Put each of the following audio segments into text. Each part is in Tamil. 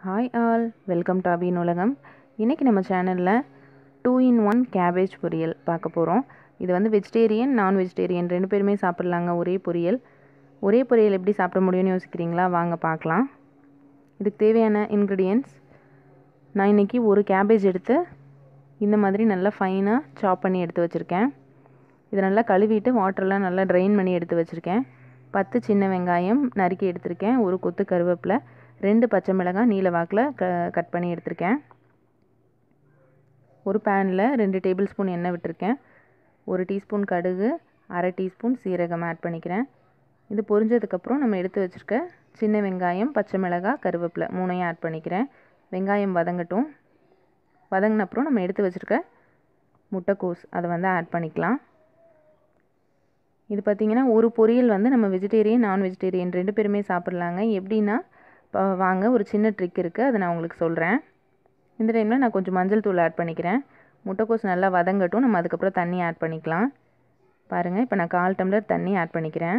ஹாய் ஆல் வெல்கம் டு அபின் உலகம் இன்றைக்கி நம்ம சேனலில் டூ இன் ஒன் கேபேஜ் பொரியல் பார்க்க போகிறோம் இது வந்து வெஜிடேரியன் நான் வெஜிடேரியன் ரெண்டு பேருமே சாப்பிட்லாங்க ஒரே பொரியல் ஒரே பொரியல் எப்படி சாப்பிட முடியும்னு யோசிக்கிறீங்களா வாங்க பார்க்கலாம் இதுக்கு தேவையான இன்க்ரீடியன்ட்ஸ் நான் இன்றைக்கி ஒரு கேபேஜ் எடுத்து இந்த மாதிரி நல்லா ஃபைனாக சாப் பண்ணி எடுத்து வச்சுருக்கேன் இதை நல்லா கழுவிட்டு வாட்டர்லாம் நல்லா ட்ரைன் பண்ணி எடுத்து வச்சுருக்கேன் பத்து சின்ன வெங்காயம் நறுக்கி எடுத்திருக்கேன் ஒரு கொத்து கருவேப்பிலை ரெண்டு பச்சை மிளகாய் நீல வாக்கில் க கட் பண்ணி எடுத்திருக்கேன் ஒரு பேனில் ரெண்டு டேபிள் ஸ்பூன் எண்ணெய் விட்டுருக்கேன் ஒரு டீஸ்பூன் கடுகு அரை டீஸ்பூன் சீரகம் ஆட் பண்ணிக்கிறேன் இது பொரிஞ்சதுக்கப்புறம் நம்ம எடுத்து வச்சுருக்க சின்ன வெங்காயம் பச்சை மிளகாய் கருவேப்பிலை மூணையும் ஆட் பண்ணிக்கிறேன் வெங்காயம் வதங்கட்டும் வதங்கின அப்புறம் நம்ம எடுத்து வச்சுருக்க முட்டைக்கோஸ் அதை வந்து ஆட் பண்ணிக்கலாம் இது பார்த்திங்கன்னா ஒரு பொரியல் வந்து நம்ம வெஜிடேரியன் நான் வெஜிடேரியன் ரெண்டு பேருமே சாப்பிட்லாங்க எப்படின்னா இப்போ வாங்க ஒரு சின்ன ட்ரிக் இருக்குது அதை நான் உங்களுக்கு சொல்கிறேன் இந்த டைமில் நான் கொஞ்சம் மஞ்சள் தூள் ஆட் பண்ணிக்கிறேன் முட்டைக்கோஸ் நல்லா வதங்கட்டும் நம்ம அதுக்கப்புறம் தண்ணி ஆட் பண்ணிக்கலாம் பாருங்கள் இப்போ நான் கால் டம்ளர் தண்ணி ஆட் பண்ணிக்கிறேன்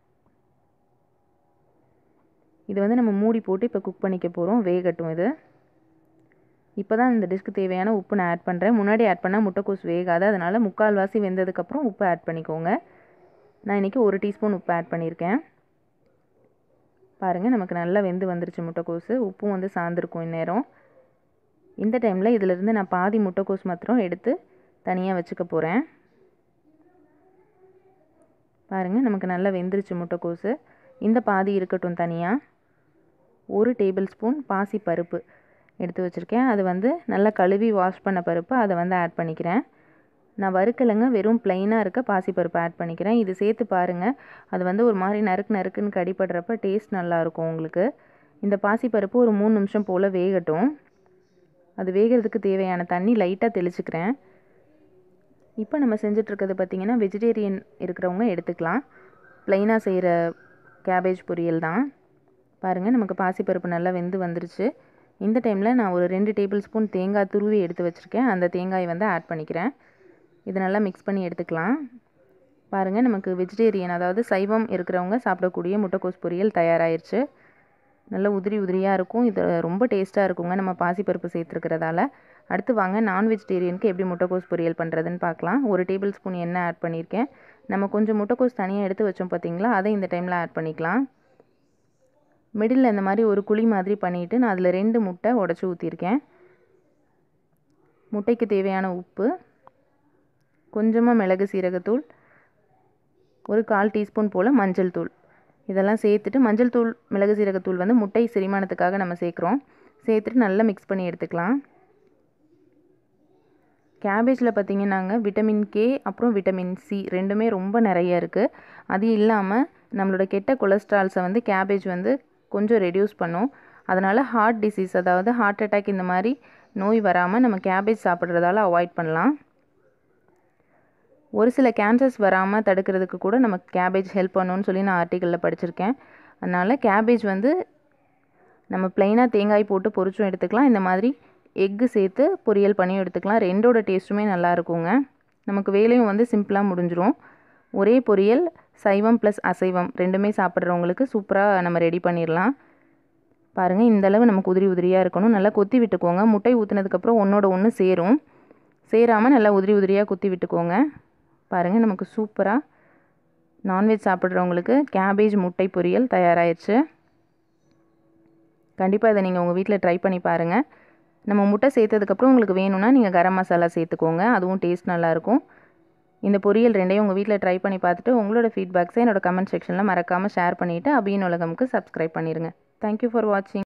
இது வந்து நம்ம மூடி போட்டு இப்போ குக் பண்ணிக்க போகிறோம் வேகட்டும் இது இப்போ தான் இந்த டிஷ்க்கு தேவையான உப்பு நான் ஆட் பண்ணுறேன் முன்னாடி ஆட் பண்ணால் முட்டைக்கோஸ் வேகாது அதனால் முக்கால்வாசி வெந்ததுக்கப்புறம் உப்பு ஆட் பண்ணிக்கோங்க நான் இன்றைக்கி ஒரு டீஸ்பூன் உப்பு ஆட் பண்ணியிருக்கேன் பாருங்கள் நமக்கு நல்லா வெந்து வந்துருச்சு முட்டைக்கோஸு உப்பும் வந்து சார்ந்திருக்கும் இந்நேரம் இந்த டைமில் இதிலிருந்து நான் பாதி முட்டைக்கோஸ் மாத்திரம் எடுத்து தனியாக வச்சுக்க போகிறேன் பாருங்கள் நமக்கு நல்லா வெந்துருச்சு முட்டைக்கோஸு இந்த பாதி இருக்கட்டும் தனியாக ஒரு டேபிள் ஸ்பூன் பாசி பருப்பு எடுத்து வச்சுருக்கேன் அது வந்து நல்லா கழுவி வாஷ் பண்ண பருப்பு அதை வந்து ஆட் பண்ணிக்கிறேன் நான் வறுக்கலைங்க வெறும் ப்ளைனாக இருக்க பாசிப்பருப்பு ஆட் பண்ணிக்கிறேன் இது சேர்த்து பாருங்கள் அது வந்து ஒரு மாதிரி நறுக்கு நறுக்குன்னு கடிப்படுறப்ப டேஸ்ட் நல்லாயிருக்கும் உங்களுக்கு இந்த பாசிப்பருப்பு ஒரு மூணு நிமிஷம் போல் வேகட்டும் அது வேகிறதுக்கு தேவையான தண்ணி லைட்டாக தெளிச்சுக்கிறேன் இப்போ நம்ம செஞ்சிட்ருக்கிறது பார்த்திங்கன்னா வெஜிடேரியன் இருக்கிறவங்க எடுத்துக்கலாம் ப்ளைனாக செய்கிற கேபேஜ் பொரியல் தான் பாருங்கள் நமக்கு பாசிப்பருப்பு நல்லா வெந்து வந்துருச்சு இந்த டைமில் நான் ஒரு ரெண்டு டேபிள் ஸ்பூன் தேங்காய் துருவி எடுத்து வச்சுருக்கேன் அந்த தேங்காய் வந்து ஆட் பண்ணிக்கிறேன் இது நல்லா மிக்ஸ் பண்ணி எடுத்துக்கலாம் பாருங்கள் நமக்கு வெஜிடேரியன் அதாவது சைவம் இருக்கிறவங்க சாப்பிடக்கூடிய முட்டைக்கோஸ் பொரியல் தயாராகிருச்சு நல்ல உதிரி உதிரியாக இருக்கும் இது ரொம்ப டேஸ்ட்டாக இருக்குங்க நம்ம பாசிப்பருப்பு சேர்த்துருக்கிறதால அடுத்து வாங்க நான் வெஜிடேரியனுக்கு எப்படி முட்டைக்கோஸ் பொரியல் பண்ணுறதுன்னு பார்க்கலாம் ஒரு டேபிள் ஸ்பூன் எண்ணெய் ஆட் பண்ணியிருக்கேன் நம்ம கொஞ்சம் முட்டைக்கோஸ் தனியாக எடுத்து வச்சோம் பார்த்தீங்களா அதை இந்த டைமில் ஆட் பண்ணிக்கலாம் மிடில் இந்த மாதிரி ஒரு குழி மாதிரி பண்ணிவிட்டு நான் அதில் ரெண்டு முட்டை உடச்சி ஊற்றிருக்கேன் முட்டைக்கு தேவையான உப்பு கொஞ்சமாக மிளகு சீரகத்தூள் ஒரு கால் டீஸ்பூன் போல் மஞ்சள் தூள் இதெல்லாம் சேர்த்துட்டு மஞ்சள் தூள் மிளகு சீரகத்தூள் வந்து முட்டை செரிமானத்துக்காக நம்ம சேர்க்குறோம் சேர்த்துட்டு நல்லா மிக்ஸ் பண்ணி எடுத்துக்கலாம் கேபேஜில் பார்த்திங்கன்னாங்க விட்டமின் கே அப்புறம் விட்டமின் சி ரெண்டுமே ரொம்ப நிறைய இருக்குது அது இல்லாமல் நம்மளோட கெட்ட கொலஸ்ட்ரால்ஸை வந்து கேபேஜ் வந்து கொஞ்சம் ரெடியூஸ் பண்ணும் அதனால் ஹார்ட் டிசீஸ் அதாவது ஹார்ட் அட்டாக் இந்த மாதிரி நோய் வராமல் நம்ம கேபேஜ் சாப்பிட்றதால அவாய்ட் பண்ணலாம் ஒரு சில கேன்சர்ஸ் வராமல் தடுக்கிறதுக்கு கூட நம்ம கேபேஜ் ஹெல்ப் பண்ணுன்னு சொல்லி நான் ஆர்டிக்கலில் படிச்சிருக்கேன் அதனால் கேபேஜ் வந்து நம்ம ப்ளைனாக தேங்காய் போட்டு பொரிச்சும் எடுத்துக்கலாம் இந்த மாதிரி எக்கு சேர்த்து பொரியல் பண்ணியும் எடுத்துக்கலாம் ரெண்டோட டேஸ்ட்டுமே நல்லா இருக்குங்க நமக்கு வேலையும் வந்து சிம்பிளாக முடிஞ்சிரும் ஒரே பொரியல் சைவம் ப்ளஸ் அசைவம் ரெண்டுமே சாப்பிட்றவங்களுக்கு சூப்பராக நம்ம ரெடி பண்ணிடலாம் பாருங்கள் இந்தளவு நமக்கு உதிரி உதிரியாக இருக்கணும் நல்லா கொத்தி விட்டுக்கோங்க முட்டை ஊற்றுனதுக்கப்புறம் ஒன்றோட ஒன்று சேரும் சேராமல் நல்லா உதிரி உதிரியாக குத்தி விட்டுக்கோங்க பாருங்கள் நமக்கு சூப்பராக நான்வெஜ் சாப்பிட்றவங்களுக்கு கேபேஜ் முட்டை பொரியல் தயாராகிடுச்சு கண்டிப்பாக இதை நீங்கள் உங்கள் வீட்டில் ட்ரை பண்ணி பாருங்கள் நம்ம முட்டை சேர்த்ததுக்கப்புறம் உங்களுக்கு வேணும்னா நீங்கள் கரம் மசாலா சேர்த்துக்கோங்க அதுவும் டேஸ்ட் நல்லாயிருக்கும் இந்த பொரியல் ரெண்டையும் உங்கள் வீட்டில் ட்ரை பண்ணி பார்த்துட்டு உங்களோட ஃபீட்பேக்ஸை என்னோட கமெண்ட் செக்ஷனில் மறக்காமல் ஷேர் பண்ணிவிட்டு அபியின் உலகமுக்கு சப்ஸ்கிரைப் பண்ணிடுங்க தேங்க்யூ ஃபார் வாட்சிங்